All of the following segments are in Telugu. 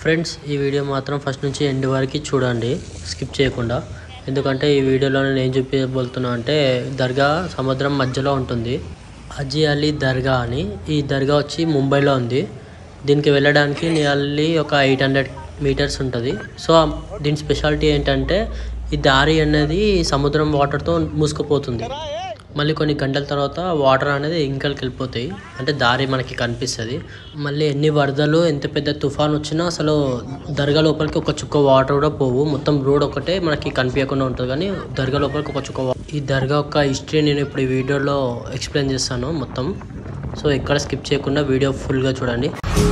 ఫ్రెండ్స్ ఈ వీడియో మాత్రం ఫస్ట్ నుంచి ఎండ్ వరకు చూడండి స్కిప్ చేయకుండా ఎందుకంటే ఈ వీడియోలో నేను ఏం చూపించబోతున్నా అంటే దర్గా సముద్రం మధ్యలో ఉంటుంది హజీ అలీ దర్గా అని ఈ దర్గా వచ్చి ముంబైలో ఉంది దీనికి వెళ్ళడానికి నియర్లీ ఒక ఎయిట్ హండ్రెడ్ మీటర్స్ ఉంటుంది సో దీని స్పెషాలిటీ ఏంటంటే ఈ దారి అనేది సముద్రం వాటర్తో మూసుకుపోతుంది మళ్ళీ కొన్ని గంటల తర్వాత వాటర్ అనేది ఇంకలకి వెళ్ళిపోతాయి అంటే దారి మనకి కనిపిస్తుంది మళ్ళీ ఎన్ని వరదలు ఎంత పెద్ద తుఫాన్ వచ్చినా అసలు దర్గా లోపలికి ఒక చుక్క వాటర్ కూడా పోవు మొత్తం రోడ్ ఒకటే మనకి కనిపించకుండా ఉంటుంది కానీ దర్గా లోపలికి ఒక చుక్క వా- ఈ దర్గా యొక్క హిస్టరీ నేను ఇప్పుడు ఈ వీడియోలో ఎక్స్ప్లెయిన్ చేస్తాను మొత్తం సో ఎక్కడ స్కిప్ చేయకుండా వీడియో ఫుల్గా చూడండి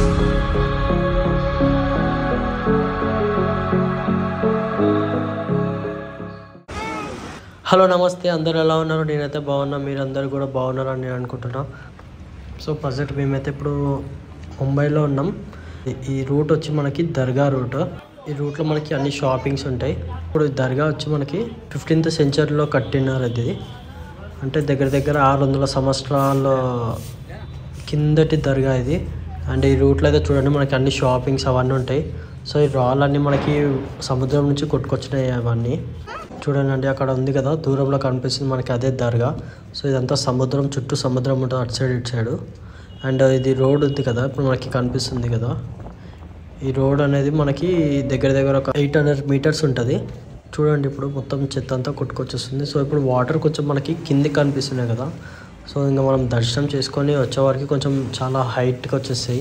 హలో నమస్తే అందరు ఎలా ఉన్నారు నేనైతే బాగున్నా మీరు అందరు కూడా బాగున్నారని నేను అనుకుంటున్నా సో ప్రజెంట్ మేమైతే ఇప్పుడు ముంబైలో ఉన్నాం ఈ- ఈ రూట్ వచ్చి మనకి దర్గా రూట్ ఈ రూట్లో మనకి అన్ని షాపింగ్స్ ఉంటాయి ఇప్పుడు ఈ దర్గా వచ్చి మనకి ఫిఫ్టీన్త్ సెంచరీలో కట్టినారు ఇది అంటే దగ్గర దగ్గర ఆరు వందల సంవత్సరాల కిందటి దర్గా ఇది అండ్ ఈ రూట్లో అయితే చూడండి మనకి అన్ని షాపింగ్స్ అవన్నీ ఉంటాయి సో ఈ రాళ్ళన్నీ మనకి సముద్రం నుంచి కొట్టుకొచ్చినాయి అవన్నీ చూడండి అండి అక్కడ ఉంది కదా దూరంలో కనిపిస్తుంది మనకి అదే దర్గా సో ఇదంతా సముద్రం చుట్టూ సముద్రం ఉంటుంది అటు సైడ్ ఇటు సైడ్ అండ్ ఇది రోడ్ ఉంది కదా ఇప్పుడు మనకి కనిపిస్తుంది కదా ఈ రోడ్ అనేది మనకి దగ్గర దగ్గర ఒక ఎయిట్ హండ్రెడ్ మీటర్స్ ఉంటుంది చూడండి ఇప్పుడు మొత్తం చెత్త అంతా కొట్టుకొచ్చేస్తుంది సో ఇప్పుడు వాటర్ కొంచెం మనకి కిందికి కనిపిస్తున్నాయి కదా సో ఇంకా మనం దర్శనం చేసుకొని వచ్చేవారికి కొంచెం చాలా హైట్కి వచ్చేస్తాయి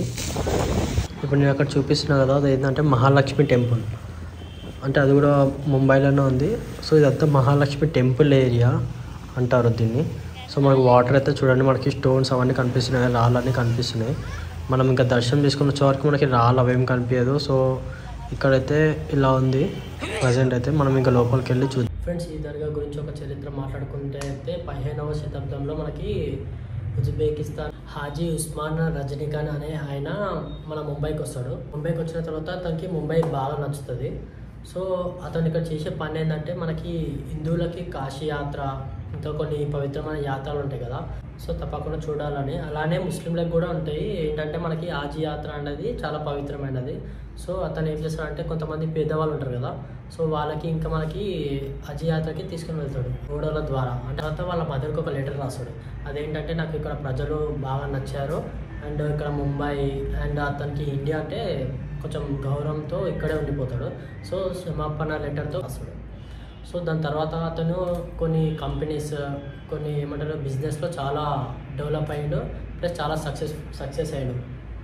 ఇప్పుడు నేను అక్కడ చూపిస్తున్నా కదా అది ఏంటంటే మహాలక్ష్మి టెంపుల్ అంటే అది కూడా ముంబైలోనే ఉంది సో ఇదంతా మహాలక్ష్మి టెంపుల్ ఏరియా అంటారు దీన్ని సో మనకు వాటర్ అయితే చూడండి మనకి స్టోన్స్ అవన్నీ కనిపిస్తున్నాయి రాళ్ళన్నీ కనిపిస్తున్నాయి మనం ఇంకా దర్శనం చేసుకుని వచ్చే వరకు మనకి రాళ్ళు అవేం కనిపించదు సో ఇక్కడైతే ఇలా ఉంది ప్రజెంట్ అయితే మనం ఇంకా లోపలికి వెళ్ళి చూద్దాం ఫ్రెండ్స్ ఈ దర్గా గురించి ఒక చరిత్ర మాట్లాడుకుంటే అయితే పదిహేనవ శతాబ్దంలో మనకి ఉజ్బెకిస్తాన్ హాజీ ఉస్మాన్ రజనీఖాన్ అనే ఆయన మన ముంబైకి వస్తాడు ముంబైకి వచ్చిన తర్వాత అతనికి ముంబై బాగా నచ్చుతుంది సో అతను ఇక్కడ చేసే పని ఏంటంటే మనకి హిందువులకి కాశీ యాత్ర ఇంకా కొన్ని పవిత్రమైన యాత్రలు ఉంటాయి కదా సో తప్పకుండా చూడాలని అలానే ముస్లింలకు కూడా ఉంటాయి ఏంటంటే మనకి ఆజీ యాత్ర అనేది చాలా పవిత్రమైనది సో అతను ఏం చేస్తాడంటే కొంతమంది పేదవాళ్ళు ఉంటారు కదా సో వాళ్ళకి ఇంకా మనకి అజీ యాత్రకి తీసుకుని వెళ్తాడు ఓడల ద్వారా అంటే తర్వాత వాళ్ళ మదర్కి ఒక లెటర్ రాస్తాడు అదేంటంటే నాకు ఇక్కడ ప్రజలు బాగా నచ్చారు అండ్ ఇక్కడ ముంబై అండ్ అతనికి ఇండియా అంటే కొంచెం గౌరవంతో ఇక్కడే ఉండిపోతాడు సో క్షమాపణ లెటర్తో రాస్తాడు సో దాని తర్వాత అతను కొన్ని కంపెనీస్ కొన్ని ఏమంటారు బిజినెస్లో చాలా డెవలప్ అయ్యాడు ప్లస్ చాలా సక్సెస్ సక్సెస్ అయ్యాడు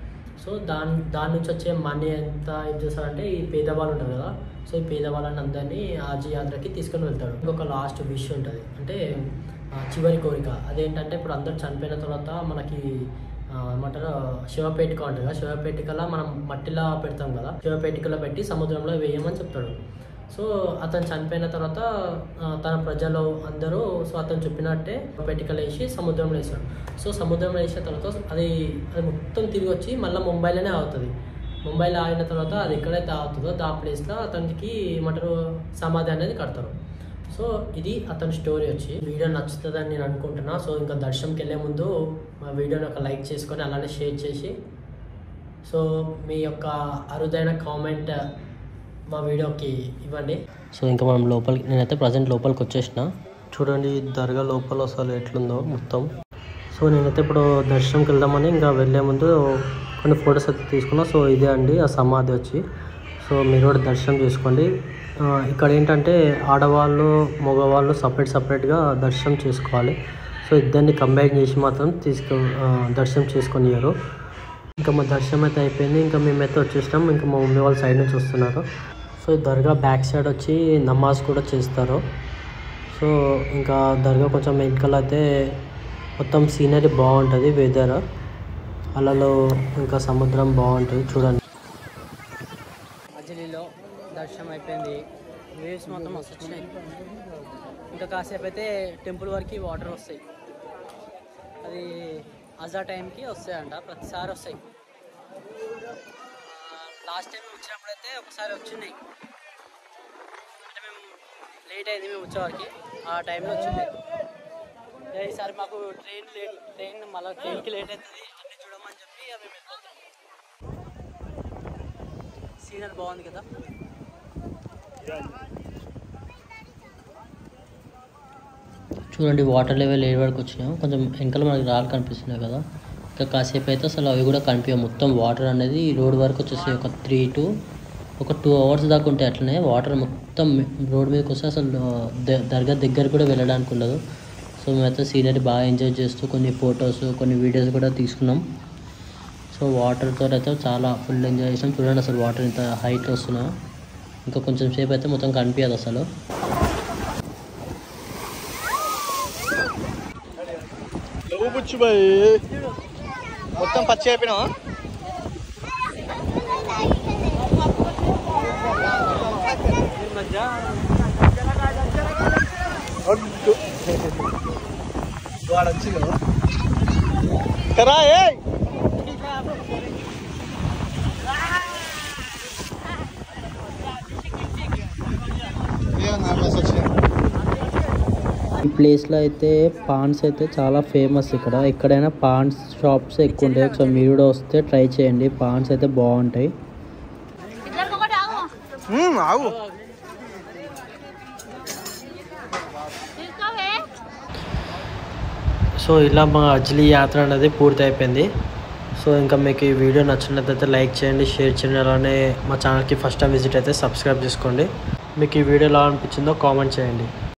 సో దాని దాని నుంచి వచ్చే మనీ ఎంత ఏం చేస్తాడంటే ఈ పేదవాళ్ళు ఉంటారు కదా సో ఈ పేదవాళ్ళని అందరినీ ఆజీ యాత్రకి తీసుకొని వెళ్తాడు ఇంకొక లాస్ట్ విష్ ఉంటుంది అంటే ఆ, చివరి కోరిక అదేంటంటే ఇప్పుడు అందరు చనిపోయిన తర్వాత మనకి ఆ, ఏమంటారు శివపేటిక ఉంటుంది కదా శివపేటికలా మనం మట్టిలా పెడతాం కదా శివపేటికలో పెట్టి సముద్రంలో వేయమని చెప్తాడు సో అతను చనిపోయిన తర్వాత ఆ, తన ప్రజలు అందరూ సో అతను చెప్పినట్టే పెటికలు వేసి సముద్రంలో వేసాడు సో సముద్రంలో వేసిన తర్వాత అది అది మొత్తం తిరిగి వచ్చి మళ్ళీ ముంబైలోనే అవుతుంది ముంబైలో ఆగిన తర్వాత అది ఎక్కడైతే అవుతుందో ఆ ప్లేస్లో అతనికి ఏమంటారు సమాధి అనేది కడతారు సో ఇది అతని స్టోరీ వచ్చి వీడియో నచ్చుతుందని నేను అనుకుంటున్నా సో ఇంకా దర్శనంకి వెళ్ళే ముందు మా వీడియోని ఒక లైక్ చేసుకొని అలానే షేర్ చేసి సో మీ యొక్క అరుదైన కామెంట్ మా వీడియోకి ఇవ్వండి సో ఇంకా మనం లోపలికి నేనైతే ప్రజెంట్ లోపలికి వచ్చేసిన చూడండి ఈ దర్గా లోపల అసలు ఎట్లుందో మొత్తం సో నేనైతే ఇప్పుడు దర్శనంకి వెళ్దామని ఇంకా వెళ్ళే ముందు కొన్ని ఫొటోస్ అయితే తీసుకున్నా సో ఇదే అండి ఆ సమాధి వచ్చి సో మీరు కూడా దర్శనం చేసుకోండి ఆ, ఇక్కడ ఏంటంటే ఆడవాళ్ళు మగవాళ్ళు సపరేట్ సపరేట్గా దర్శనం చేసుకోవాలి సో ఇద్దరిని కంబైన్ చేసి మాత్రం తీసుకు ఆ, దర్శనం చేసుకొనియారు ఇంకా మా దర్శనం అయితే అయిపోయింది ఇంకా మేమైతే వచ్చేసినాం ఇంకా మా మమ్మీ వాళ్ళ సైడ్ నుంచి వస్తున్నారు సో ఈ దర్గా బ్యాక్ సైడ్ వచ్చి నమాజ్ కూడా చేస్తారు సో ఇంకా దర్గా కొంచెం వెనకాల అయితే మొత్తం సీనరీ బాగుంటుంది వెదర్ అలలో ఇంకా సముద్రం బాగుంటుంది చూడండి మజిలీలో దర్శనం అయిపోయింది వేవ్స్ మొత్తం మస్తు వచ్చినాయి ఇంకా కాసేపు అయితే టెంపుల్ వరకు వాటర్ వస్తాయి అది అజా టైంకి వస్తాయంట ప్రతిసారి వస్తాయి లాస్ట్ టైం వచ్చినప్పుడు అయితే ఒకసారి వచ్చినాయి అంటే మేము లేట్ అయింది మేము వచ్చేవారికి ఆ టైంలో వచ్చింది ఇక ఈసారి మాకు ట్రైన్ లేట్ ట్రైన్ మళ్ళీ ట్రైన్కి లేట్ అవుతుంది అన్నీ చూడమని చెప్పి ఇక మేము వెళ్ళిపోతాం సీనరీ బాగుంది కదా చూడండి వాటర్ లెవెల్ ఏ వరకు వచ్చినాయో కొంచెం వెనకాల మనకి రాళ్ళు కనిపిస్తున్నాయి కదా ఇంకా కాసేపు అయితే అసలు అవి కూడా కనిపించవు మొత్తం వాటర్ అనేది రోడ్ వరకు వచ్చేసి ఒక త్రీ టు ఒక టూ అవర్స్ దాకా ఉంటాయి అట్లనే వాటర్ మొత్తం రోడ్ మీదకి వస్తే అసలు ద- దర్గా దగ్గర కూడా వెళ్ళడానికి ఉండదు సో మేమైతే సీనరీ బాగా ఎంజాయ్ చేస్తూ కొన్ని ఫొటోస్ కొన్ని వీడియోస్ కూడా తీసుకున్నాం సో వాటర్తో అయితే చాలా ఫుల్ ఎంజాయ్ చేసాం చూడండి అసలు వాటర్ ఇంత హైట్ వస్తున్నా ఇంకా కొంచెం సేపు అయితే మొత్తం కనిపించదు అసలు నువ్వు బుచ్చు బాయ్ మొత్తం పచ్చి అయిపోయినావా వద్దు. వాడు వచ్చి కదా కరా ఏ ఈ ప్లేస్లో అయితే పాన్స్ అయితే చాలా ఫేమస్ ఇక్కడ ఎక్కడైనా పాన్స్ షాప్స్ ఎక్కువ ఉంటాయి ఒకసారి మీరు కూడా వస్తే ట్రై చేయండి పాన్స్ అయితే బాగుంటాయి ఆగు సో ఇలా మా అజ్లీ యాత్ర అనేది పూర్తి అయిపోయింది సో ఇంకా మీకు ఈ వీడియో నచ్చినట్లయితే లైక్ చేయండి షేర్ చేయండి అలానే మా ఛానల్కి ఫస్ట్ టైం విజిట్ అయితే సబ్స్క్రైబ్ చేసుకోండి మీకు ఈ వీడియో ఎలా అనిపించిందో కామెంట్ చేయండి